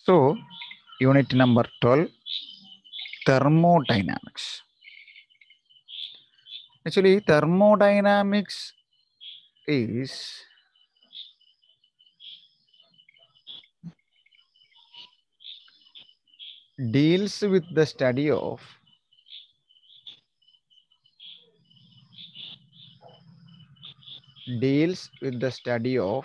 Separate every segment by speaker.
Speaker 1: So, unit number 12 thermodynamics. Actually, thermodynamics is deals with the study of deals with the study of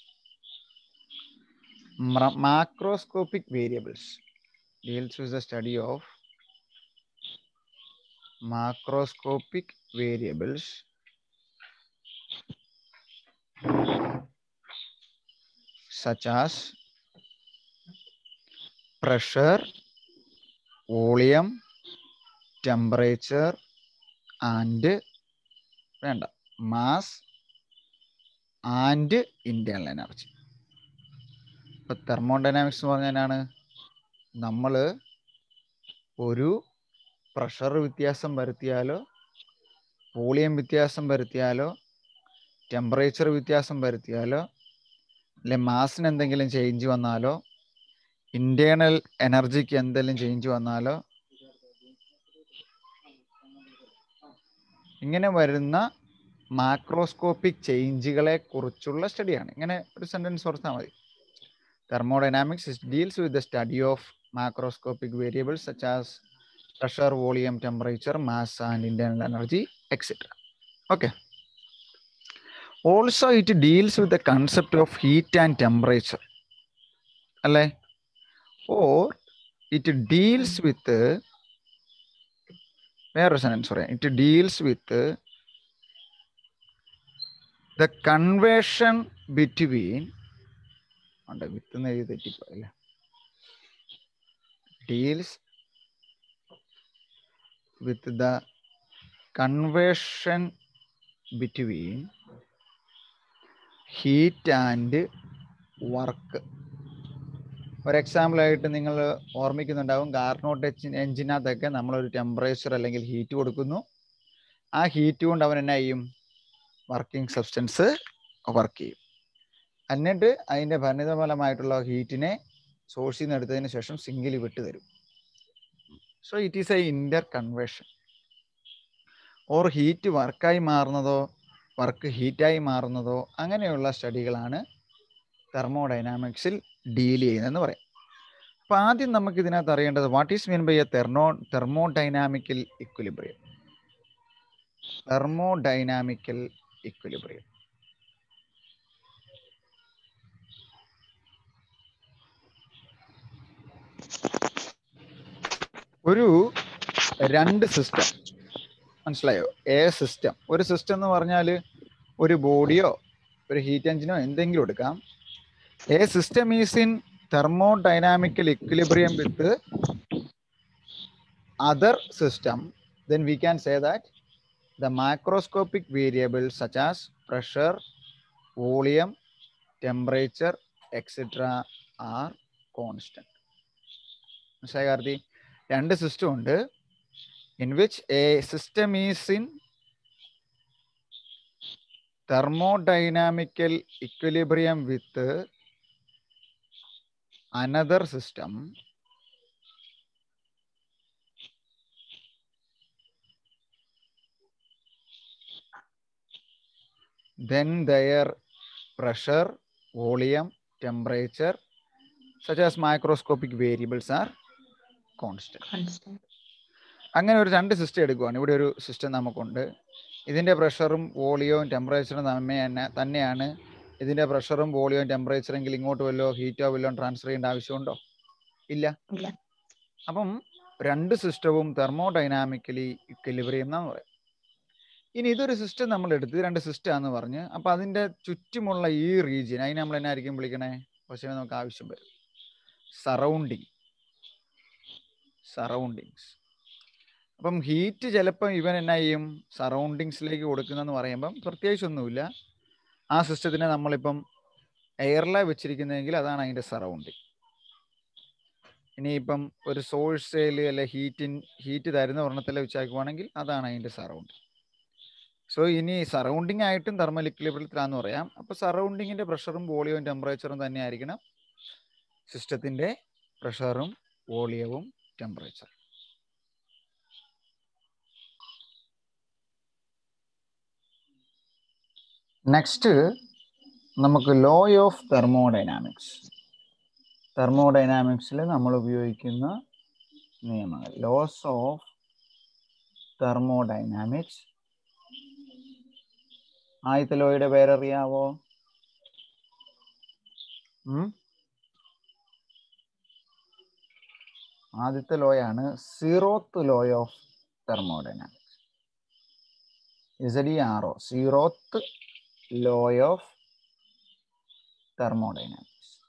Speaker 1: ma- macroscopic variables deals with the study of macroscopic variables such as pressure volume temperature and വേണ്ട mass and internal energy ഇപ്പൊ thermodynamics എന്ന് പറഞ്ഞാലാണ് നമ്മൾ ഒരു pressure വ്യത്യാസം വരുത്തിയാലോ volume വ്യത്യാസം വരുത്തിയാലോ temperature വ്യത്യാസം വരുത്തിയാലോ അല്ലെ മാസിന് എന്തെങ്കിലും ചേഞ്ച് വന്നാലോ ഇന്റേണൽ എനർജിക്ക് എന്തെങ്കിലും ചേഞ്ച് വന്നാലോ ഇങ്ങനെ വരുന്ന മാക്രോസ്കോപ്പിക് ചേഞ്ചുകളെ കുറിച്ചുള്ള സ്റ്റഡിയാണ് ഇങ്ങനെ ഒരു സെന്റൻസ് ഓർത്താൽ മതി thermodynamics deals with the study of macroscopic variables such as pressure volume temperature mass and internal energy etcetera okay also it deals with the concept of heat and temperature അല്ലേ or it deals with വേറൊരു sentence പറയാം it deals with the conversion between ഉണ്ട് with എഴുതി തെറ്റിപ്പോയല്ലേ deals with the conversion between heat and work ഒരു example ആയിട്ട് നിങ്ങൾ ഓർമ്മിക്കുന്നുണ്ടാവും Carnot എഞ്ചിനകത്തൊക്കെ നമ്മളൊരു ടെമ്പറേച്ചർ അല്ലെങ്കിൽ ഹീറ്റ് കൊടുക്കുന്നു ആ ഹീറ്റ് കൊണ്ട് അവൻ എന്നാ ചെയ്യും വർക്കിംഗ് സബ്സ്റ്റൻസ് വർക്ക് ചെയ്യും എന്നിട്ട് അതിൻ്റെ പരിണിതഫലമായിട്ടുള്ള ഹീറ്റിനെ സോഴ്സിൽ നിന്ന് എടുത്തതിന് ശേഷം സിംഗിൾ വിട്ട് തരും so it is a inter conversion or heat വർക്കായി മാറുന്നതോ വർക്ക് ഹീറ്റായി മാറുന്നതോ അങ്ങനെയുള്ള സ്റ്റഡികളാണ് തെർമോഡൈനാമിക്സിൽ ഡീൽ ചെയ്യുന്നതെന്ന് പറയാം അപ്പൊ ആദ്യം നമുക്ക് ഇതിനകത്ത് അറിയേണ്ടത് what is mean by a thermo thermodynamical equilibrium thermodynamical equilibrium ഒരു രണ്ട് സിസ്റ്റം മനസ്സിലായോ എ സിസ്റ്റം ഒരു സിസ്റ്റം എന്ന് പറഞ്ഞാൽ ഒരു ബോഡിയോ ഒരു ഹീറ്റ് എഞ്ചിനോ എന്തെങ്കിലും എടുക്കാം a system is in thermodynamical equilibrium with other system then we can say that the macroscopic variables such as pressure volume temperature etc are constant മനസ്സിലായി കാർത്തി രണ്ട് സിസ്റ്റം ഉണ്ട് in which a system is in thermodynamical equilibrium with another system then their pressure volume temperature such as microscopic variables are constant
Speaker 2: Constant.
Speaker 1: അങ്ങനെ ഒരു രണ്ട് system എടുക്കുവാണ് ഇവിടെ ഒരു system നമുക്കുണ്ട് ഇതിന്റെ പ്രഷറും വോളിയവും ടെമ്പറേച്ചറും തമ്മേ തന്നെ തന്നെയാണ് ഇതിന്റെ പ്രഷറും വോളിയവും ടെമ്പറേച്ചറും എങ്കിൽ ഇങ്ങോട്ട് വല്ലോ ഹീറ്റോ വല്ലോ ട്രാൻസ്ഫർ ചെയ്യേണ്ട ആവശ്യമുണ്ടോ ഇല്ല
Speaker 2: ഇല്ല.
Speaker 1: അപ്പം രണ്ട് സിസ്റ്റവും തെർമോഡൈനാമിക്കലി ഇക്വലിബ്രിയം എന്നാണ് പറയാം ഇനി ഇതൊരു സിസ്റ്റം നമ്മൾ എടുത്ത് ഇത് രണ്ട് സിസ്റ്റം ആണെന്ന് പറഞ്ഞ് അപ്പൊ അതിന്റെ ചുറ്റുമുള്ള ഈ റീജിയൻ അതിനെ നമ്മൾ എന്നായിരിക്കും വിളിക്കണേ പക്ഷേ നമുക്ക് ആവശ്യം വരും സറൗണ്ടിങ് സറൗണ്ടിങ്സ് അപ്പം ഹീറ്റ് ചിലപ്പം ഇവൻ എന്നാ ചെയ്യും സറൗണ്ടിങ്സിലേക്ക് കൊടുക്കുന്നെന്ന് പറയുമ്പം പ്രത്യേകിച്ചൊന്നുമില്ല ആ സിസ്റ്റത്തിനെ നമ്മളിപ്പം എയറിലെ വെച്ചിരിക്കുന്നതെങ്കിൽ അതാണ് അതിൻ്റെ സറൗണ്ടിങ് ഇനിയിപ്പം ഒരു സോഴ്സേൽ അല്ലെ ഹീറ്റിൻ ഹീറ്റ് തരുന്ന ഒരെണ്ണത്തിൽ വെച്ചാക്കുവാണെങ്കിൽ അതാണ് അതിൻ്റെ സറൗണ്ടിങ് സോ ഇനി സറൗണ്ടിങ് ആയിട്ടും തെർമൽ ഇക്വിലിബ്രിയത്തിലാന്ന് പറയാം അപ്പോൾ സറൗണ്ടിങ്ങിൻ്റെ പ്രഷറും വോളിയവും ടെമ്പറേച്ചറും തന്നെ ആയിരിക്കണം സിസ്റ്റത്തിൻ്റെ പ്രഷറും വോളിയവും ടെമ്പറേച്ചർ നെക്സ്റ്റ് നമുക്ക് ലോ ഓഫ് തെർമോഡൈനാമിക്സ് തെർമോഡൈനാമിക്സിൽ നമ്മൾ ഉപയോഗിക്കുന്ന നിയമങ്ങൾ ലോസ് ഓഫ് തെർമോഡൈനാമിക്സ് ആദ്യത്തെ ലോയുടെ പേരറിയാവോ ഉം? ആദ്യത്തെ ലോയാണ് സീറോത്ത് ലോ ഓഫ് തെർമോഡൈനാമിക്സ് ഇസഡി ആറോ സീറോത്ത് ലോ ഓഫ് തെർമോഡൈനാമിക്സ്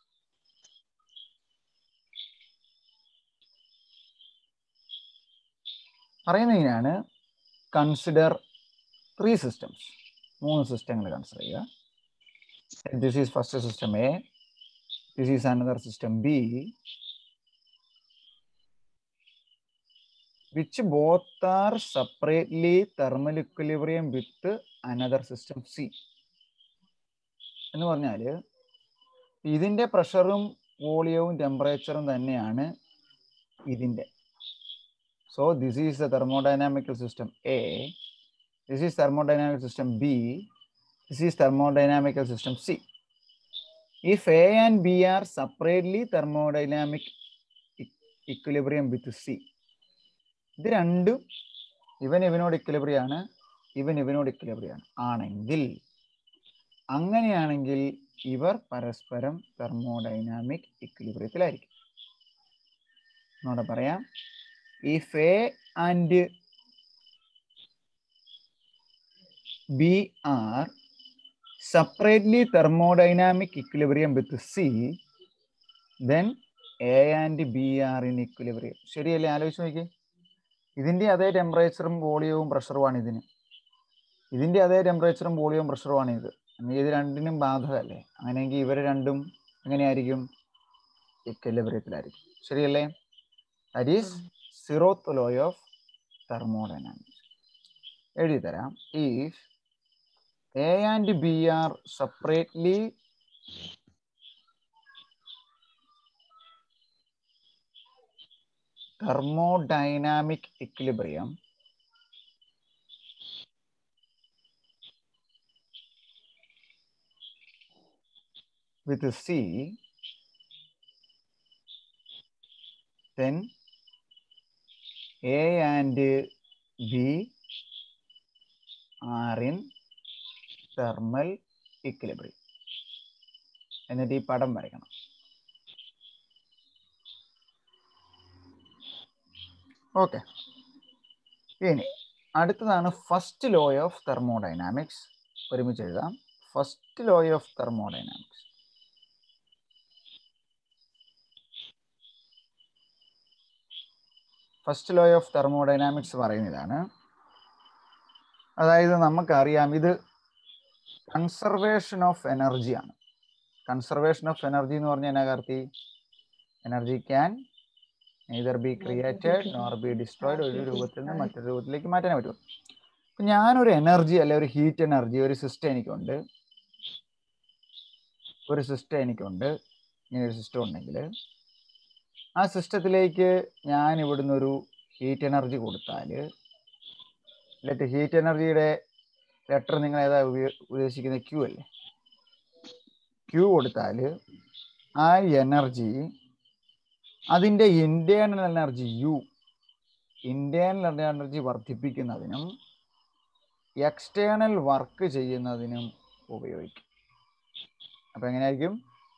Speaker 1: പറയുന്നതിനാണ് കൺസിഡർ ത്രീ സിസ്റ്റംസ് മൂന്ന് സിസ്റ്റങ്ങൾ കൺസിഡർ ചെയ്യുക this is first system A this is another system B which both are separately thermal equilibrium with another system C. എന്ന് പറഞ്ഞാൽ ഇതിന്റെ പ്രഷറും വോളിയവും ടെമ്പറേച്ചറും തന്നെയാണ് ഇതിന്റെ so this is the thermodynamical system A this is thermodynamic system B this is thermodynamical system C if A and B are separately thermodynamic equilibrium with C ഇത് രണ്ടും ഇവൻ ഇവനോട് ഇക്വിലിബ്രിയാണ് ഇവൻ ഇവനോട് ഇക്വിലിബ്രിയാണ് ആണെങ്കിൽ അങ്ങനെയാണെങ്കിൽ ഇവർ പരസ്പരം തെർമോഡൈനാമിക് ഇക്വിലിബ്രിയത്തിലായിരിക്കും എന്നോടെ പറയാം if A and B are separately thermodynamic equilibrium with C then A and B are in equilibrium ശരിയല്ലേ ആലോചിച്ച് നോക്കിയേ ഇതിന്റെ അതേ ടെമ്പറേച്ചറും വോളിയവും പ്രഷറുമാണ് ഇതിന് ഇതിന്റെ അതേ ടെമ്പറേച്ചറും വോളിയവും പ്രഷറുമാണ് ഇത് എങ്കിൽ ഇത് രണ്ടിനും ബാധകമല്ലേ അങ്ങനെയെങ്കിൽ ഇവർ രണ്ടും എങ്ങനെയായിരിക്കും ഇക്വലിബ്രിയത്തിലായിരിക്കും ശരിയല്ലേ that is zeroth law of thermodynamics എഴുതി തരാം if A and B are separately thermodynamic equilibrium with C, then A and B are in thermal equilibrium. എന്നിട്ട് ഈ പടം വരയ്ക്കണം ഓക്കെ ഇനി അടുത്തതാണ് ഫസ്റ്റ് ലോ ഓഫ് തെർമോഡൈനാമിക്സ് ഒരുമിച്ച് എഴുതാം first law of thermodynamics first law of thermodynamics പറയുന്നതാണ് അതായത് നമുക്കറിയാം ഇത് കൺസർവേഷൻ ഓഫ് എനർജിയാണ് കൺസർവേഷൻ ഓഫ് എനർജി എന്ന് പറഞ്ഞാൽ എന്നാ Karthi energy can neither be created nor be destroyed ഒരു രൂപത്തിൽ നിന്ന് മറ്റൊരു രൂപത്തിലേക്ക് മാറ്റാൻ പറ്റും അപ്പം ഞാനൊരു എനർജി അല്ലെ ഒരു ഹീറ്റ് എനർജി ഒരു സിസ്റ്റം എനിക്കുണ്ട് ഒരു സിസ്റ്റം എനിക്കുണ്ട് ഇങ്ങനെ ഒരു സിസ്റ്റം ഉണ്ടെങ്കിൽ ആ സിസ്റ്റത്തിലേക്ക് ഞാൻ ഇവിടുന്ന് ഒരു ഹീറ്റ് എനർജി കൊടുത്താൽ ലെറ്റ് ഹീറ്റ് എനർജിയുടെ ലെറ്റർ നിങ്ങൾ ഏതാ ഉപയോ- ഉദ്ദേശിക്കുന്ന ക്യൂ അല്ലേ ക്യൂ കൊടുത്താൽ ആ എനർജി അതിൻ്റെ internal energy U internal energy വർദ്ധിപ്പിക്കുന്നതിനും എക്സ്റ്റേണൽ വർക്ക് ചെയ്യുന്നതിനും ഉപയോഗിക്കും അപ്പൊ എങ്ങനെയായിരിക്കും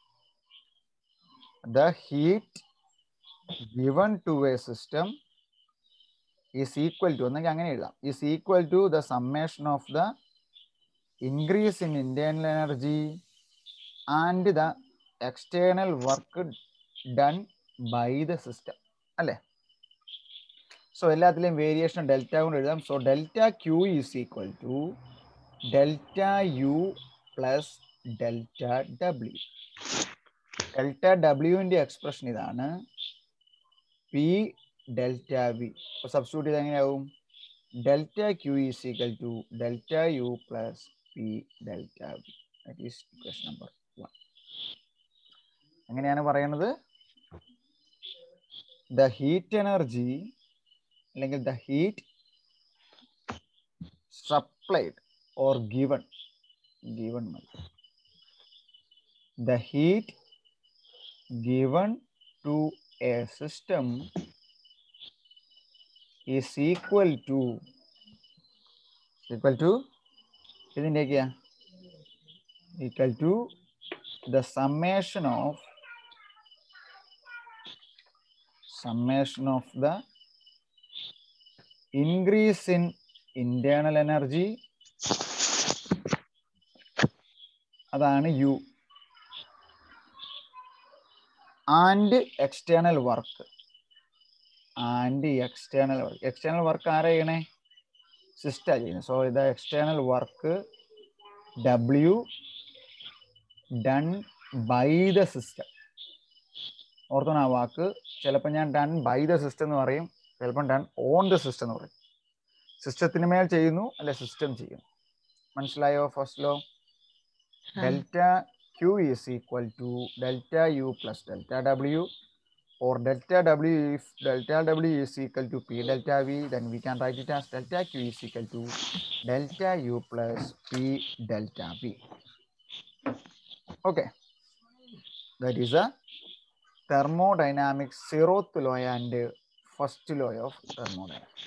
Speaker 1: the heat given to a system is equal to എന്നെങ്കിൽ അങ്ങനെ എഴുതാം is equal to the summation of the increase in internal energy and the external work done by the system അല്ലേ so എല്ലാത്തിലെയും variation delta കൊണ്ട് എഴുതാം so delta Q is equal to delta U plus delta W delta ഡബ്ല്യുവിൻ്റെ expression ഇതാണ് P delta V അപ്പോൾ substitute ചെയ്ത് എങ്ങനെയാവും delta Q is equal to delta U plus P delta V that is equation number one എങ്ങനെയാണ് പറയുന്നത് the heat energy അല്ലെങ്കിൽ the heat supplied or given given മതി the heat given to a system is equal to equal to ഇതിൻ്റെയൊക്കെയാ equal to the summation of summation of the increase in internal energy അതാണ് U and external work and external work external work ആരാ ചെയ്യണേ system ചെയ്യുന്നത് so ഇത് external work W done by the system ഓർത്തോണം ആ വാക്ക് ചിലപ്പോൾ ഞാൻ ഡൺ ബൈ ദ സിസ്റ്റം എന്ന് പറയും ചിലപ്പം ഡൺ ഓൺ ദ സിസ്റ്റം എന്ന് പറയും സിസ്റ്റത്തിന് മേൽ ചെയ്യുന്നു അല്ലെ സിസ്റ്റം ചെയ്യുന്നു മനസ്സിലായോ first law delta Q is equal to delta U plus delta W or delta w if delta w is equal to p delta v then we can write it as delta q is equal to delta u plus p delta v okay that is a thermodynamics zeroth law and first law of thermodynamics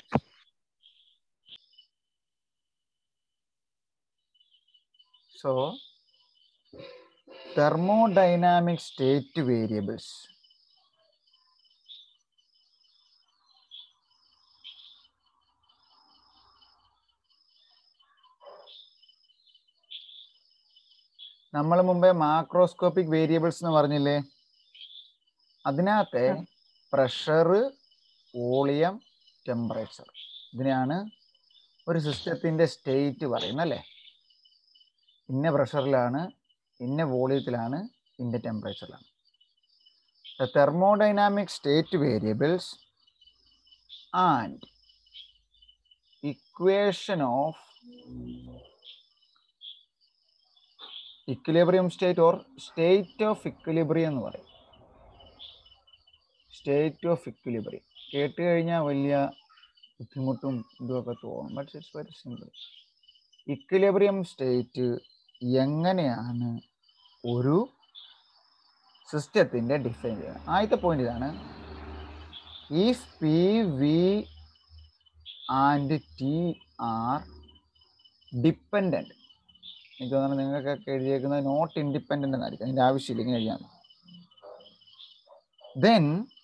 Speaker 1: so thermodynamic state variables നമ്മൾ മുമ്പേ macroscopic variables എന്ന് പറഞ്ഞില്ലേ അതിനകത്തെ pressure volume temperature ഇതിനെയാണ് ഒരു സിസ്റ്റത്തിന്റെ state പറയുന്നത് അല്ലേ ഇന്ന പ്രഷറിലാണ് ഇന്ന വോളിയത്തിലാണ് ഇന്ന ടെമ്പറേച്ചറിലാണ് the thermodynamic state variables and equation of equilibrium state or state of equilibrium എന്ന് പറയും സ്റ്റേറ്റ് ഓഫ് ഇക്വിലിബ്രിയം കേട്ട് കഴിഞ്ഞാൽ വലിയ ബുദ്ധിമുട്ടും ഇതുമൊക്കെ തോന്നും but it's very simple equilibrium state എങ്ങനെയാണ് ഒരു സിസ്റ്റത്തിൻ്റെ ഡിഫൈൻ ചെയ്യുന്നത് ആദ്യത്തെ പോയിന്റ് ഇതാണ് if P V and T are dependent എനിക്ക് തോന്നുന്നു നിങ്ങൾക്കൊക്കെ എഴുതിയേക്കുന്നത് നോട്ട് ഇൻഡിപെൻഡൻ്റ് എന്നായിരിക്കും അതിൻ്റെ ആവശ്യമില്ല ഇങ്ങനെ എഴുതിയാൽ then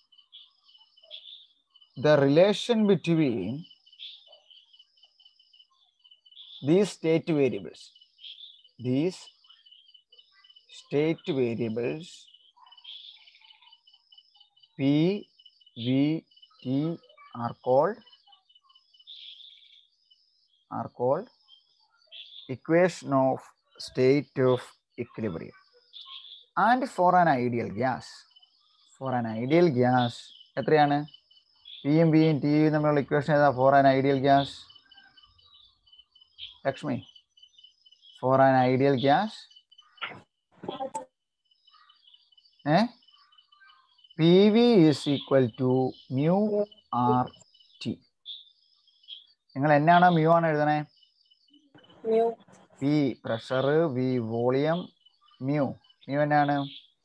Speaker 1: the relation between these state variables these state variables p v t are called are called equation of state of equilibrium and for an ideal gas for an ideal gas എത്രയാണ് പിയും ബിയും ടിയും തമ്മിലുള്ള equation ഏതാ for an ideal gas ലക്ഷ്മി for an ideal gas a P V is equal to mu R T നിങ്ങൾ എന്നാണോ mu ആണ് എഴുതണേ
Speaker 2: mu
Speaker 1: P pressure V volume mu mu എന്നാണ്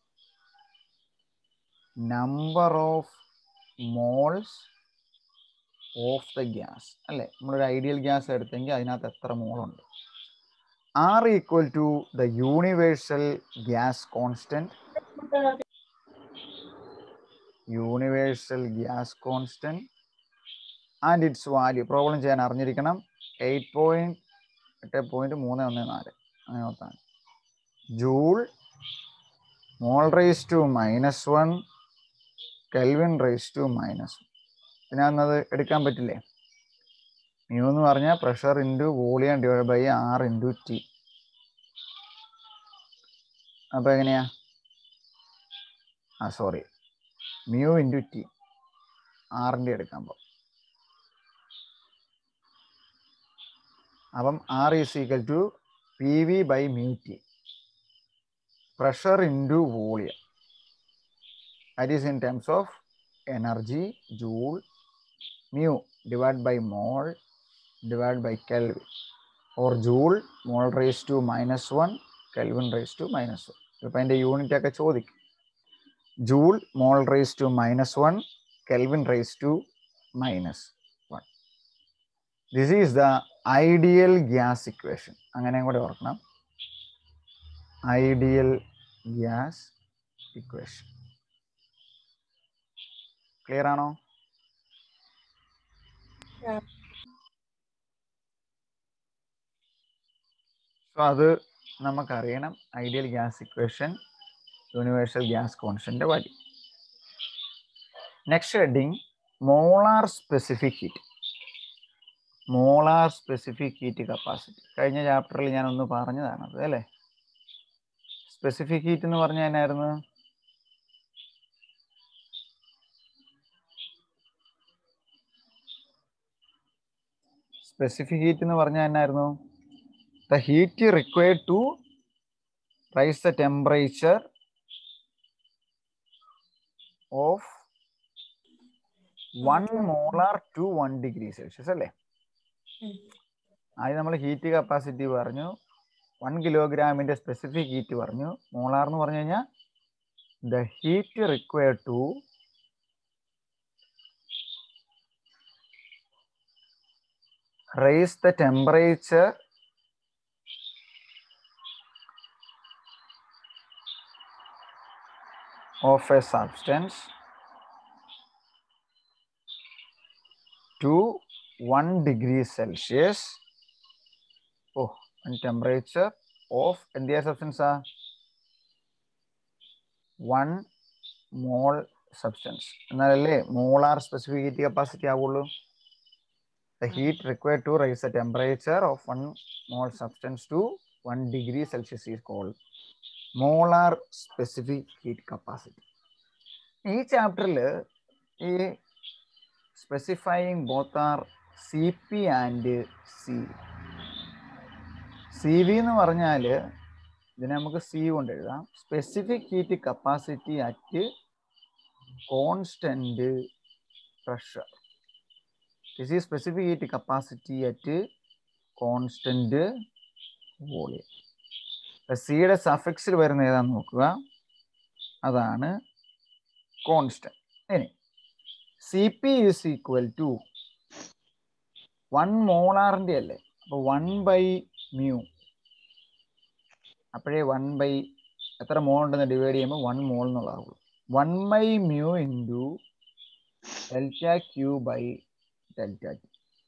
Speaker 1: number of moles of the gas അല്ലേ നമ്മളൊരു ideal gas എടുത്തെങ്കിൽ അതിനകത്ത് എത്ര മോളുണ്ട് R equal to the universal gas constant universal gas constant and it's value problem ചെയ്യാൻ അറിഞ്ഞിരിക്കണം എയ്റ്റ് പോയിന്റ് എട്ട് പോയിന്റ് മൂന്ന് ഒന്ന് നാല് അങ്ങനെ ഓർത്താണ് joule mole raise to minus one kelvin raise to minus ഇതിനകത്ത് എടുക്കാൻ പറ്റില്ലേ മ്യൂ എന്ന് പറഞ്ഞാൽ pressure into volume divide by R into T അപ്പോൾ എങ്ങനെയാ ആ സോറി മ്യൂ ഇൻറ്റു ടി ആറിൻ്റെ എടുക്കാൻ പോകും അപ്പം R is equal to P V by mu T pressure into volume that is in terms of energy joule mu divided by mole divided by kelvin or joule mole raised to minus 1 kelvin raised to minus 1 ഇപ്പം അതിൻ്റെ unit ഒക്കെ ചോദിക്കും joule mole raise to minus one kelvin raise to minus one this is the ideal gas equation അങ്ങനെയും കൂടെ ഓർക്കണം ideal gas equation clear ആണോ
Speaker 2: Yeah.
Speaker 1: So അത് നമുക്കറിയണം ideal gas equation universal gas constant value next heading molar specific heat molar specific heat capacity കഴിഞ്ഞ ചാപ്റ്ററിൽ ഞാൻ ഒന്ന് പറഞ്ഞതാണത് അല്ലേ സ്പെസിഫിക് ഹീറ്റ് എന്ന് പറഞ്ഞാൽ എന്നായിരുന്നു സ്പെസിഫിക് ഹീറ്റ് എന്ന് പറഞ്ഞാൽ എന്നായിരുന്നു the heat required to raise the temperature of 1 molar to 1 degree celsius അല്ലേ
Speaker 2: ഉം.
Speaker 1: ആദ്യം നമ്മൾ ഹീറ്റ് കപ്പാസിറ്റി പറഞ്ഞു വൺ കിലോഗ്രാമിന്റെ സ്പെസിഫിക് ഹീറ്റ് പറഞ്ഞു മോളാർ എന്ന് പറഞ്ഞു കഴിഞ്ഞാൽ the heat required to raise the temperature of a substance to 1 degree Celsius. Oh, and temperature of എന്തിയ സബ്സ്റ്റൻസ് ആ വൺ മോൾ സബ്സ്റ്റൻസ് എന്നാലല്ലേ മോളാർ സ്പെസിഫിക് ഹീറ്റ് കപ്പാസിറ്റി ആവുള്ളൂ the heat required to raise the temperature of one mole substance to 1 degree Celsius is called molar specific heat capacity. ഈ ചാപ്റ്ററിൽ ഈ specifying both are C P and C C V എന്ന് പറഞ്ഞാൽ ഇതിനെ നമുക്ക് C കൊണ്ട് എഴുതാം specific heat capacity at constant pressure this is specific heat capacity at constant volume സിയുടെ സഫിക്സിൽ വരുന്ന ഏതാന്ന് നോക്കുക അതാണ് കോൺസ്റ്റന്റ് ഇനി C P is equal to one മോളാറിന്റെ അല്ലേ അപ്പൊ വൺ ബൈ മ്യൂ അപ്പോഴേ വൺ ബൈ എത്ര മോൾ ഉണ്ടെന്ന് ഡിവൈഡ് ചെയ്യുമ്പോൾ വൺ മോൾ എന്നുള്ളതാവുള്ളൂ one by mu into delta Q by delta T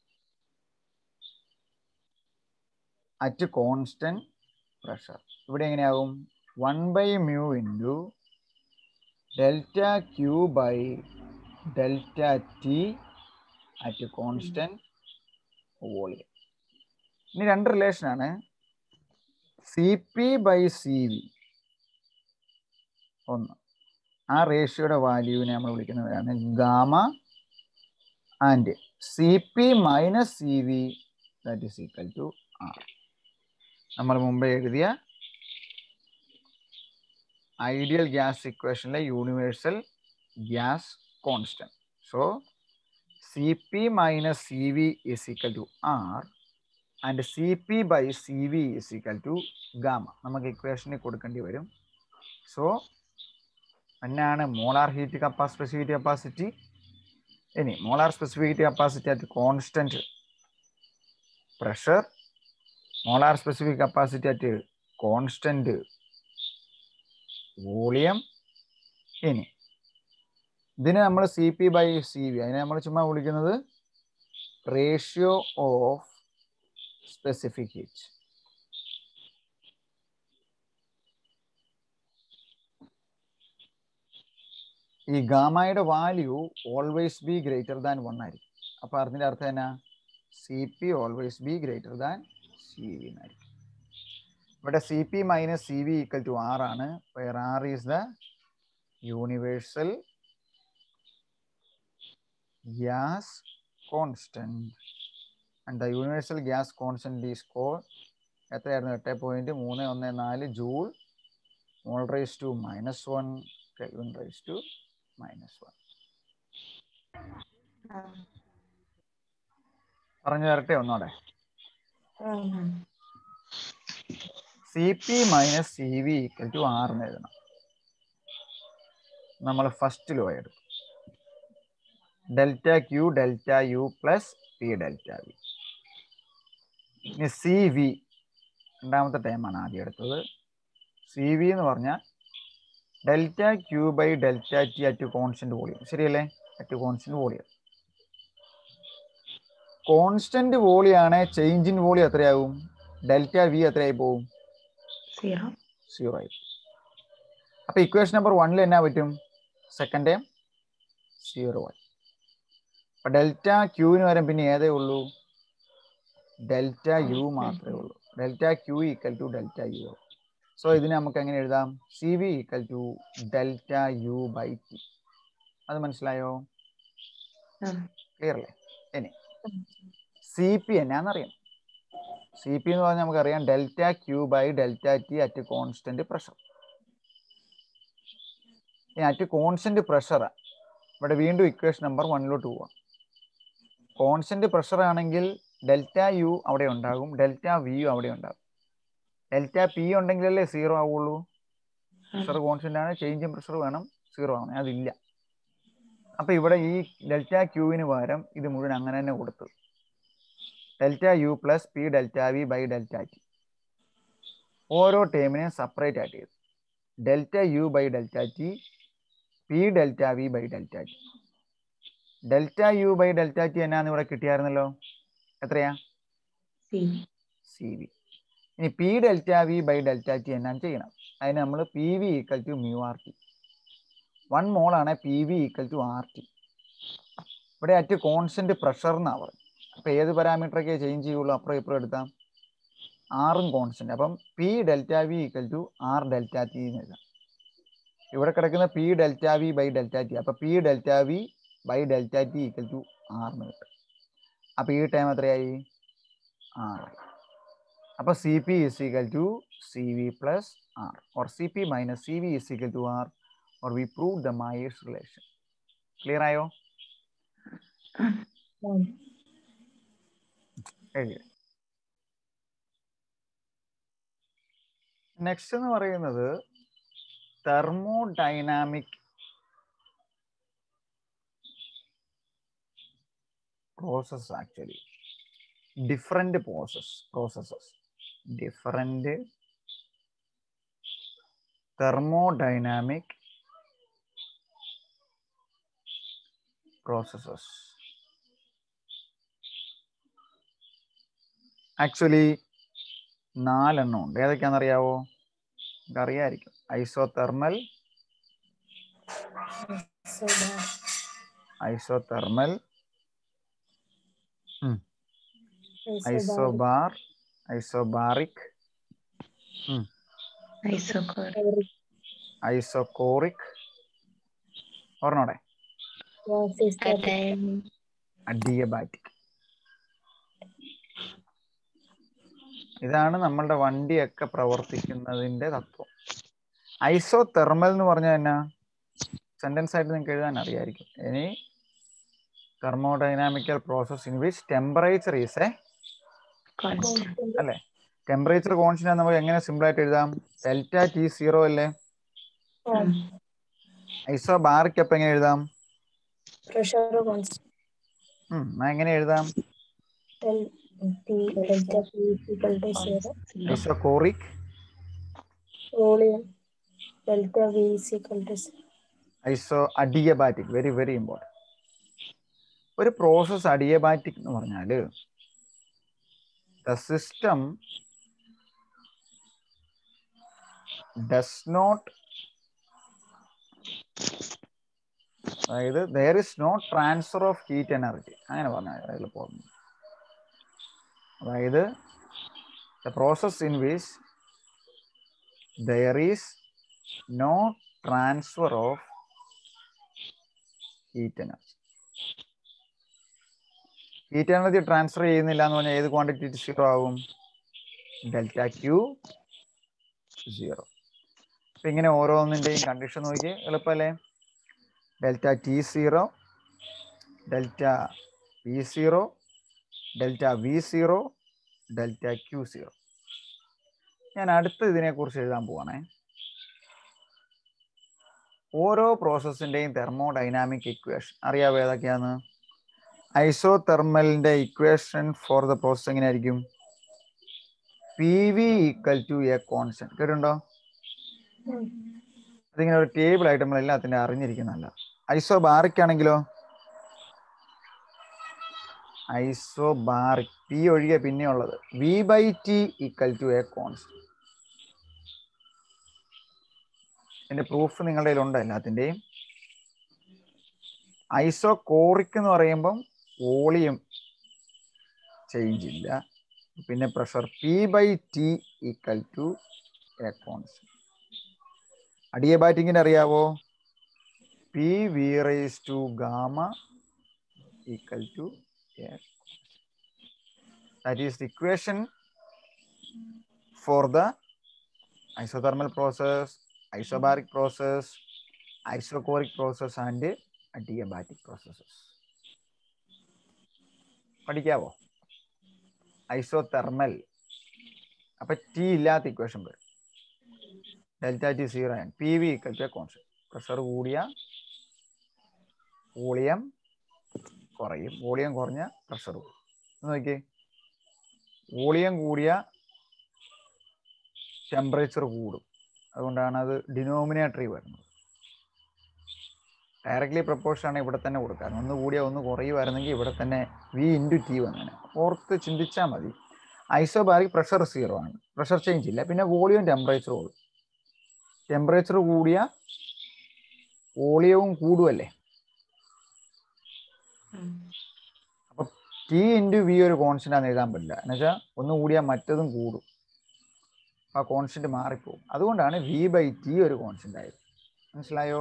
Speaker 1: at constant pressure ഇവിടെ എങ്ങനെയാകും one by mu into delta Q by delta T at constant volume ഇനി രണ്ട് റിലേഷനാണ് C P by C V ഒന്ന് ആ റേഷ്യോയുടെ വാല്യൂവിനെ നമ്മൾ വിളിക്കുന്നതാണ് gamma and C P minus C V that is equal to R നമ്മൾ മുമ്പ് എഴുതിയ ഐഡിയൽ ഗ്യാസ് ഇക്വേഷനിലെ universal gas constant so C P minus C V is equal to R and C P by C V is equal to gamma നമുക്ക് ഇക്വേഷനിൽ കൊടുക്കേണ്ടി വരും so എന്നാണ് molar heat capacity specific heat capacity ഇനി molar specific heat capacity at constant pressure molar specific capacity at constant volume ഇനി ഇതിന് നമ്മൾ C P by C V അതിനെ നമ്മൾ ചുമ്മാ വിളിക്കുന്നത് റേഷ്യോ ഓഫ് സ്പെസിഫിക് ഹീറ്റ് ഈ ഗാമയുടെ value always be greater than one ആയിരിക്കും അപ്പൊ അതിന്റെ അർത്ഥം എന്നാ C P always be greater than C V എന്നായിരിക്കും ഇവിടെ C P minus C V equal to R ആണ് where R is the universal gas constant and the universal gas constant is call എത്രയായിരുന്നു എട്ട് പോയിന്റ് മൂന്ന് ഒന്ന് നാല് joule mole raise to minus one kelvin raise to minus one പറഞ്ഞു തരട്ടെ ഒന്നോടെ C P minus C V equal to R എന്ന് എഴുതണം നമ്മൾ ഫസ്റ്റ് ലോ എടുക്കും delta Q delta U plus P delta V ഇനി സി വി രണ്ടാമത്തെ ടൈമാണ് ആദ്യം എടുത്തത് സി വി എന്ന് പറഞ്ഞാൽ delta Q by delta T at constant volume ശരിയല്ലേ അറ്റ് കോൺസ്റ്റന്റ് വോളിയം കോൺസ്റ്റന്റ് വോളിയാണ് ചേഞ്ച് ഇൻ വോളിയം എത്രയാവും ഡെൽറ്റ വി എത്രയായി പോവും
Speaker 3: സീറോ
Speaker 1: സീറോ ആയി അപ്പൊ ഇക്വേഷൻ നമ്പർ വണ്ണിൽ എന്നാ പറ്റും സെക്കൻഡ് ടൈം സീറോ ആയി അപ്പൊ ഡെൽറ്റ ക്യൂവിന് വരാൻ പിന്നെ ഏതേ ഉള്ളൂ ഡെൽറ്റ യു മാത്രമേ ഉള്ളൂ delta Q equal to delta U so ഇതിനെ നമുക്ക് എങ്ങനെ എഴുതാം C V equal to delta U by T അത് മനസ്സിലായോ ക്ലിയർ അല്ലേ ഇനി സി പി എന്നാന്നറിയാം സി പി എന്ന് പറഞ്ഞാൽ നമുക്കറിയാം delta Q by delta T at constant pressure ഇനി അറ്റ് കോൺസ്റ്റന്റ് പ്രഷർ ഇവിടെ വീണ്ടും ഇക്വേഷൻ നമ്പർ വണ്ണിലോട്ട് പോവാം കോൺസ്റ്റന്റ് പ്രഷർ ആണെങ്കിൽ ഡെൽറ്റ യു അവിടെ ഉണ്ടാകും ഡെൽറ്റ വി യു അവിടെ ഉണ്ടാകും ഡെൽറ്റ പി ഉണ്ടെങ്കിലല്ലേ സീറോ ആവുള്ളൂ പ്രഷർ കോൺസ്റ്റന്റ് ആണ് ചേഞ്ച് ഇൻ പ്രഷർ വേണം സീറോ ആവണം അതില്ല അപ്പൊ ഇവിടെ ഈ ഡെൽറ്റ ക്യൂവിന് പകരം ഇത് മുഴുവൻ അങ്ങനെ തന്നെ കൊടുത്തു delta U plus P delta V by delta T ഓരോ ടേമിനെയും സെപ്പറേറ്റ് ആയിട്ട് ചെയ്തു delta U by delta T P delta V by delta T delta U by delta T എന്നാന്ന് ഇവിടെ കിട്ടിയായിരുന്നല്ലോ എത്രയാ
Speaker 3: സി
Speaker 1: സി വി ഇനി P delta V by delta T എന്നാണ് ചെയ്യണം അതിന് നമ്മൾ P V equal to mu R T one മോളാണ് P V equal to R T ഇവിടെ അറ്റ് കോൺസ്റ്റന്റ് പ്രഷർ എന്നാണ് പറയുന്നത് അപ്പൊ ഏത് പാരാമീറ്ററൊക്കെ ചേഞ്ച് ചെയ്യുള്ളൂ അപ്പുറം ഇപ്പുറം എടുത്താം ആറും കോൺസ്റ്റന്റ് അപ്പം P delta V equal to R delta T എന്ന് എഴുതാം ഇവിടെ കിടക്കുന്ന P delta V by delta T അപ്പൊ P delta V by delta T equal to ആറിന് കിട്ടും അപ്പൊ ഈ ടൈം എത്രയായി ആറായി അപ്പൊ C P is equal to C V plus R or C P minus C V is equal to R or we prove the Mayer's relation clear ആയോ എഴുതി next എന്ന് പറയുന്നത് thermodynamic process actually different process processes different thermodynamic processes actually നാലെണ്ണം ഉണ്ട് ഏതൊക്കെയാണെന്നറിയാവോ അറിയായിരിക്കും isothermal isothermal isobar isobaric
Speaker 3: isochore
Speaker 1: isochoric ഓർമ്മോടെ adiabatic ഇതാണ് നമ്മളുടെ വണ്ടിയൊക്കെ പ്രവർത്തിക്കുന്നതിന്റെ തത്വം ഐസോ തെർമൽ എന്ന് പറഞ്ഞാൽ എന്നാ സെന്റൻസ് ആയിട്ട് നിങ്ങൾക്ക് എഴുതാൻ അറിയായിരിക്കും ഇനി thermodynamical process in which temperature is a
Speaker 3: constant
Speaker 1: അല്ലേ ടെമ്പറേച്ചർ കോൺസ്റ്റന്റ് നമുക്ക് എങ്ങനെ സിമ്പിൾ ആയിട്ട് എഴുതാം ഡെൽറ്റ ടി സീറോ അല്ലേ ഐസോ ബാറിക്ക് അപ്പൊ എങ്ങനെ എഴുതാം
Speaker 2: പ്രഷർ കോൺസ്റ്റന്റ്
Speaker 1: ഉം, എന്നാ എങ്ങനെ എഴുതാം
Speaker 2: T delta P equal to zero
Speaker 1: isochoric
Speaker 2: volume delta V is equal to zero
Speaker 1: iso adiabatic very very important ഒരു പ്രോസസ് അഡിയബാറ്റിക് എന്ന് പറഞ്ഞാല് ദ സിസ്റ്റം ഡസ് നോട്ട് അതായത് there is no transfer of heat energy അങ്ങനെ പറഞ്ഞാൽ എളുപ്പം അതായത് the process in which there is no transfer of heat energy heat energy transfer ചെയ്യുന്നില്ല എന്ന് പറഞ്ഞാൽ ഏത് ക്വാണ്ടിറ്റി സീറോ ആവും ഡെൽറ്റ ക്യൂ സീറോ അപ്പൊ ഇങ്ങനെ ഓരോന്നിന്റെയും കണ്ടീഷൻ നോക്കി എളുപ്പമല്ലേ delta T zero delta P zero delta V zero delta Q zero ഞാൻ അടുത്ത ഇതിനെക്കുറിച്ച് എഴുതാൻ പോവാണേ ഓരോ പ്രോസസ്സിൻ്റെയും തെർമോഡൈനാമിക് ഇക്വേഷൻ അറിയാവോ ഏതൊക്കെയാണ് ഐസോ തെർമലിൻ്റെ ഇക്വേഷൻ ഫോർ ദ പ്രോസസ് എങ്ങനെയായിരിക്കും P V equal to a constant കേട്ടിട്ടുണ്ടോ അതിങ്ങനെ ഒരു ടേബിൾ ആയിട്ട് നമ്മൾ എല്ലാത്തിൻ്റെ അറിഞ്ഞിരിക്കുന്നതല്ല ഐസോ ബാറിക് ആണെങ്കിലോ ഐസോ ബാറിക് പി ഒഴികെ പിന്നെ ഉള്ളത് V by T equal to a constant ഇതിന്റെ പ്രൂഫ് നിങ്ങളുടെ കയ്യിലുണ്ട് എല്ലാത്തിൻ്റെയും ഐസോ കോറിക് എന്ന് പറയുമ്പം വോളിയം ചേഞ്ച് ഇല്ല പിന്നെ pressure P by T equal to a constant അഡിയബാറ്റിക്കിന്റെ അറിയാവോ P V raise to gamma equal to a that is the equation for the isothermal process, isobaric process, isochoric process and adiabatic processes. പഠിക്കാവോ isothermal അപ്പൊ T ഇല്ലാത്ത equation വരും delta T zero ആണ് P V equal to constant pressure കൂടിയ volume കുറയും volume കുറഞ്ഞ pressure കൂടും നോക്കിയേ വോളിയം കൂടിയ ടെമ്പറേച്ചർ കൂടും അതുകൊണ്ടാണ് അത് ഡിനോമിനേറ്ററി വരുന്നത് ഡയറക്ട്ലി പ്രപ്പോർഷൻ ആണ് ഇവിടെ തന്നെ കൊടുക്കുക ഒന്ന് കൂടിയ ഒന്ന് കുറയുമായിരുന്നെങ്കിൽ ഇവിടെ തന്നെ വി ഇൻറ്റു ടി വന്നേനെ ഓർത്ത് ചിന്തിച്ചാൽ മതി ഐസോബാറിക് പ്രഷർ സീറോ ആണ് പ്രഷർ ചേഞ്ച് ഇല്ല പിന്നെ വോളിയം ടെമ്പറേച്ചർ കൂടും ടെമ്പറേച്ചർ കൂടിയ വോളിയവും കൂടുമല്ലേ അപ്പൊ ടി ഇൻറ്റു വി ഒരു കോൺസ്റ്റന്റ് ആണെന്ന് എഴുതാൻ പറ്റില്ല എന്നുവെച്ചാൽ ഒന്ന് കൂടിയാൽ മറ്റതും കൂടും ആ കോൺസ്റ്റന്റ് മാറിപ്പോകും അതുകൊണ്ടാണ് വി ബൈ ടി ഒരു കോൺസ്റ്റന്റ് ആയത് മനസ്സിലായോ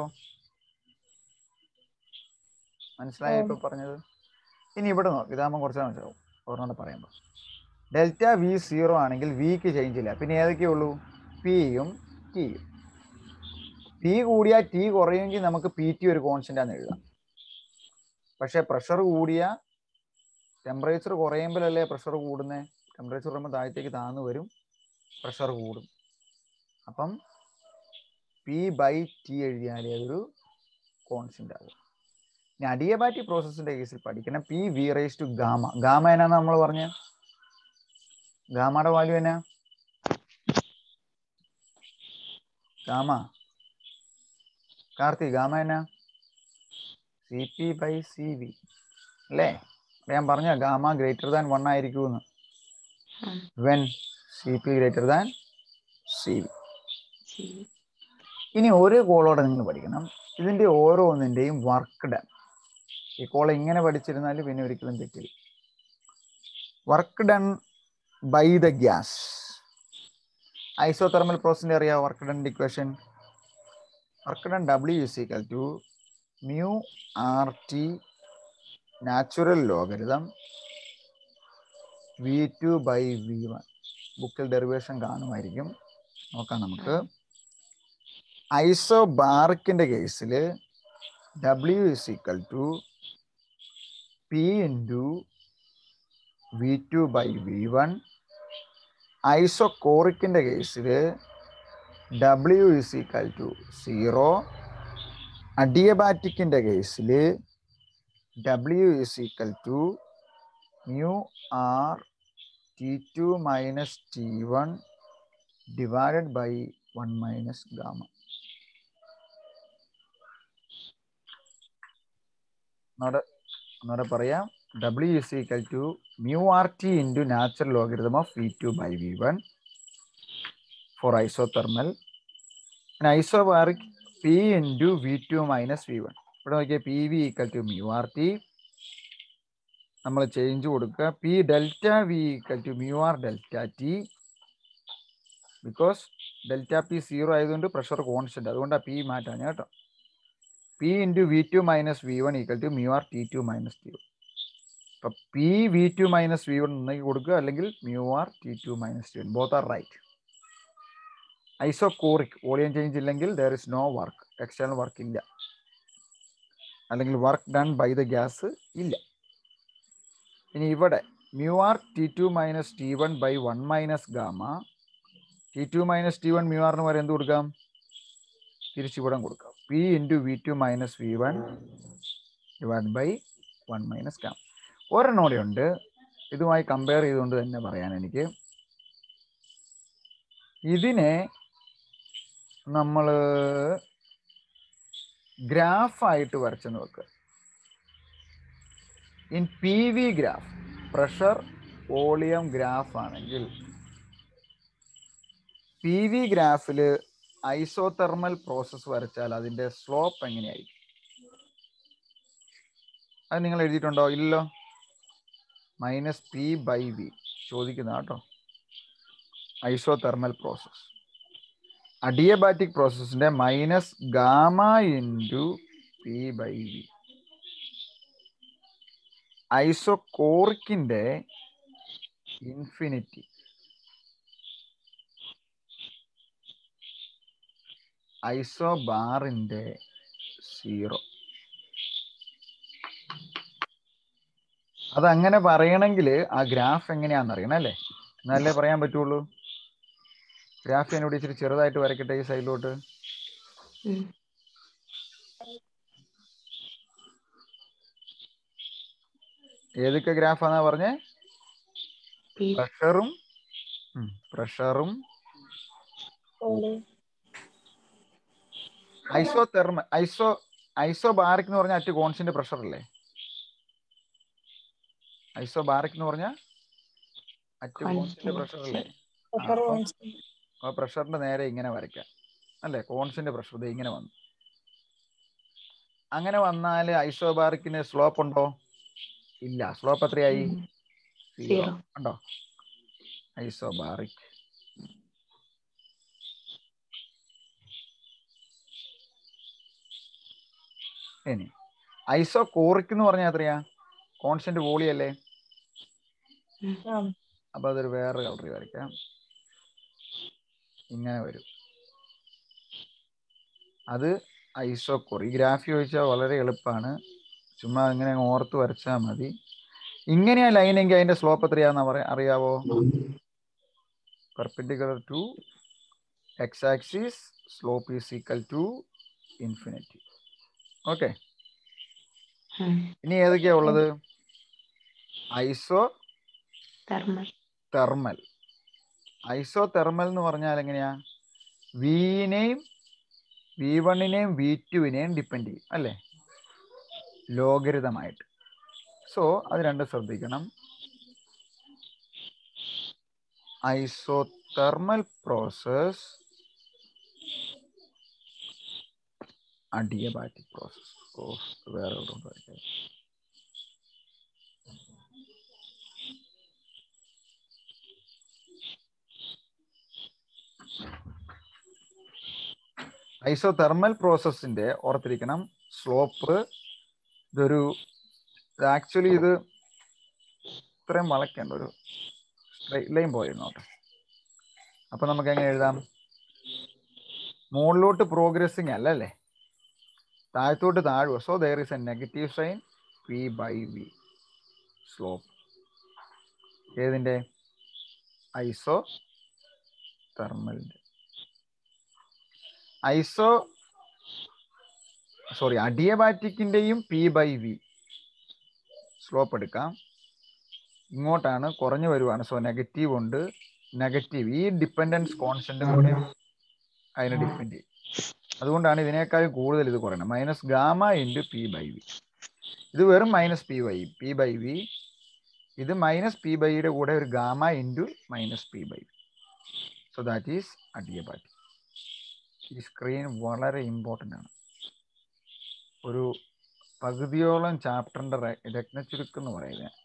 Speaker 1: മനസ്സിലായോ ഇപ്പൊ പറഞ്ഞത് ഇനി ഇവിടെ നോക്ക് ഇതാകുമ്പോൾ കുറച്ച് മനസ്സിലാവും ഓർമ്മ പറയുമ്പോൾ ഡെൽറ്റ വി സീറോ ആണെങ്കിൽ വിക്ക് ചേഞ്ച് ഇല്ല പിന്നെ ഏതൊക്കെ ഉള്ളൂ പിയും ടിയും പി കൂടിയാൽ ടി കുറയുമെങ്കിൽ നമുക്ക് പി ടി ഒരു കോൺസ്റ്റന്റ് ആണെന്ന് എഴുതാം പക്ഷെ പ്രഷർ കൂടിയ ടെമ്പറേച്ചർ കുറയുമ്പോഴല്ലേ പ്രഷർ കൂടുന്നത് ടെമ്പറേച്ചർ കുറയുമ്പോൾ താഴത്തേക്ക് താന്നു വരും പ്രഷർ കൂടും അപ്പം പി ബൈ ടി എഴുതിയാലേ അതൊരു കോൺസ്റ്റന്റ് ആകും ഇനി അഡിയബാറ്റിക് പ്രോസസ്സിന്റെ കേസിൽ പഠിക്കണം P V raise to gamma gamma എന്നാന്ന് നമ്മൾ പറഞ്ഞ ഗാമയുടെ വാല്യൂ എന്നാ ഗാമ കാർത്തി ഗാമ എന്നാ C P by C V അല്ലേ അപ്പൊ ഞാൻ പറഞ്ഞ ഗാമ ഗ്രേറ്റർ ദാൻ വൺ ആയിരിക്കുമെന്ന് when C P greater than C V ഇനി ഒരു കോളോടെ നിങ്ങൾ പഠിക്കണം ഇതിന്റെ ഓരോന്നിന്റെയും വർക്ക് ഡൺ ഈ കോൾ ഇങ്ങനെ പഠിച്ചിരുന്നാൽ പിന്നെ ഒരിക്കലും തെറ്റില്ല work done by the gas isothermal പ്രോസസിന്റെ അറിയാം work done equation work done W is equal to mu R T natural logarithm V two by V one ബുക്കിൽ ഡെറിവേഷൻ കാണുമായിരിക്കും നോക്കാം നമുക്ക് ഐസോ ബാറിക്കിന്റെ കേസിൽ W is equal to P into V two by V one ഐസോ കോറിക്കിന്റെ കേസിൽ W is equal to zero അഡിയബാറ്റിക്കിന്റെ കേസിൽ W is equal to mu R T two minus T one divided by one minus gamma ഒന്നുകൂടെ ഒന്നുകൂടെ പറയാം W is equal to mu R T into natural logarithm of V two by V one for isothermal isobaric P into V two minus V one ഇവിടെ നോക്കിയാൽ P V equal to mu R T നമ്മൾ change കൊടുക്കുക P delta V equal to mu R delta T because delta P zero ആയതുകൊണ്ട് pressure constant അതുകൊണ്ടാണ് P മാറ്റാൻ കേട്ടോ P into V two minus V one equal to mu R T two minus T one അപ്പൊ P V two minus V one ഒന്നെങ്കിൽ കൊടുക്കുക അല്ലെങ്കിൽ mu R T two minus T one both are right isochoric volume change ഇല്ലെങ്കിൽ there is no work external work ഇല്ല അല്ലെങ്കിൽ work done by the gas ഇല്ല ഇനി ഇവിടെ mu R T two minus T one by one minus gamma T two minus T one mu ആറിന് വരെ എന്ത് കൊടുക്കാം തിരിച്ചിവിടം കൊടുക്കാം P into V two minus V one divide by one minus gamma ഒരെണ്ണം കൂടെ ഉണ്ട് ഇതുമായി കമ്പയർ ചെയ്തുകൊണ്ട് തന്നെ പറയാൻ എനിക്ക് ഇതിനെ നമ്മൾ ഗ്രാഫായിട്ട് വരച്ചെന്ന് വെക്കുക in P V graph pressure volume graph ആണെങ്കിൽ പി വി ഗ്രാഫിൽ ഐസോതെർമൽ പ്രോസസ്സ് വരച്ചാൽ അതിൻ്റെ സ്ലോപ്പ് എങ്ങനെയായിരിക്കും അത് നിങ്ങൾ എഴുതിയിട്ടുണ്ടോ ഇല്ലല്ലോ മൈനസ് പി ബൈ വി ചോദിക്കുന്ന കേട്ടോ ഐസോതെർമൽ പ്രോസസ് അഡിയബാറ്റിക് പ്രോസസ്സിന്റെ minus gamma into P by V ഐസോകോറിക്കിന്റെ ഇൻഫിനിറ്റി ഐസോബാറിന്റെ സീറോ അതങ്ങനെ പറയണമെങ്കിൽ ആ ഗ്രാഫ് എങ്ങനെയാണെന്ന് അറിയണം അല്ലേ എന്നല്ലേ പറയാൻ പറ്റുള്ളൂ ഗ്രാഫ് ഞാൻ ഇവിടെ ഇച്ചിരി ചെറുതായിട്ട് വരയ്ക്കട്ടെ ഈ സൈഡിലോട്ട്
Speaker 3: ഉം.
Speaker 1: ഏതൊക്കെ ഗ്രാഫാന്നാ പറഞ്ഞേ
Speaker 3: പി
Speaker 1: പ്രഷറും പ്രഷറും
Speaker 2: വോളിയം
Speaker 1: ഐസോ തെർമ ഐസോ ഐസോ ബാറിക് എന്ന് പറഞ്ഞാൽ അറ്റ് കോൺസ്റ്റന്റ് പ്രഷർ അല്ലേ ഐസോ ബാറിക് എന്ന് പറഞ്ഞാൽ അറ്റ് കോൺസ്റ്റന്റ്
Speaker 3: Constant
Speaker 1: പ്രഷർ അല്ലേ
Speaker 2: പ്രഷർ
Speaker 1: അപ്പം-
Speaker 2: കോൺസ്റ്റന്റ്
Speaker 1: ആ പ്രഷറിന്റെ നേരെ ഇങ്ങനെ വരയ്ക്കാം അല്ലേ കോൺസ്റ്റന്റ് പ്രഷർ ഇത് ഇങ്ങനെ വന്നു അങ്ങനെ വന്നാൽ ഐസോബാറിക്കിന് സ്ലോപ്പ് ഉണ്ടോ ഇല്ല സ്ലോപ്പ് എത്രയായി
Speaker 3: ഉം.
Speaker 1: Zero
Speaker 3: Zero.
Speaker 1: ഉണ്ടോ ഐസോബാറിക് ഇനി ഐസോ കോറിക് എന്ന് പറഞ്ഞാൽ എത്രയാ കോൺസ്റ്റന്റ് വോളി അല്ലേ
Speaker 2: ആ
Speaker 1: അപ്പൊ അതൊരു വേറെ കളറി വരയ്ക്കാം ഇങ്ങനെ വരും അത് ഐസോക്കോർ ഈ ഗ്രാഫി ചോദിച്ചാൽ വളരെ എളുപ്പമാണ് ചുമ്മാ ഇങ്ങനെ അങ്ങ് ഓർത്ത് വരച്ചാൽ മതി ഇങ്ങനെയാ ലൈനെങ്കിൽ അതിന്റെ സ്ലോപ്പ് എത്രയാന്ന് പറയാ അറിയാവോ perpendicular to X axis slope is equal to infinity okay
Speaker 3: ഉം.
Speaker 1: ഇനി ഏതൊക്കെയാ ഉള്ളത് 
Speaker 3: isothermal
Speaker 1: thermal isothermal എന്ന് പറഞ്ഞാൽ എങ്ങനെയാ വിനെയും വി വണ്ണിനെയും വി ടുവിനെയും ഡിപ്പെൻഡ് ചെയ്യും അല്ലേ ലോകരിതമായിട്ട് സോ അത് രണ്ടും ശ്രദ്ധിക്കണം isothermal process adiabatic process ഓ വേറെ എവിടെ ഉണ്ട് വരയ്ക്കാൻ? ഐസോ തെർമൽ പ്രോസസ്സിന്റെ ഓർത്തിരിക്കണം സ്ലോപ്പ് ഇതൊരു ആക്ച്വലി ഇത് ഇത്രയും വളയ്ക്കേണ്ട ഒരു സ്ട്രൈറ്റ് ലൈൻ പോയിരുന്നോട്ടെ അപ്പൊ നമുക്ക് എങ്ങനെ എഴുതാം മുകളിലോട്ട് പ്രോഗ്രസിങ് അല്ല അല്ലേ താഴത്തോട്ട് താഴുക so there is a negative sign P by V slope ഏതിന്റെ ഐസോ തെർമലിന്റെ ഐസോ സോറി അഡിയബാറ്റിക്കിന്റെയും പി ബൈ വി സ്ലോപ്പ് എടുക്കാം ഇങ്ങോട്ടാണ് കുറഞ്ഞു വരുവാണ് സോ നെഗറ്റീവ് ഉണ്ട് നെഗറ്റീവ് ഈ ഡിപ്പെൻഡൻസ് കോൺസ്റ്റന്റ് കൂടെ അതിനെ ഡിപ്പെൻഡ് ചെയ്യും അതുകൊണ്ടാണ് ഇതിനേക്കാൾ കൂടുതൽ ഇത് കുറയണം minus gamma into P by V ഇത് വെറും minus P by P by V ഇത് മൈനസ് പി ബൈയുടെ കൂടെ ഒരു gamma into minus P by V so that is adiabatic ഈ സ്ക്രീൻ വളരെ ഇമ്പോർട്ടൻ്റ് ആണ് ഒരു പകുതിയോളം ചാപ്റ്ററിൻ്റെ രത്നച്ചുരുക്കം എന്ന് പറയുന്നത്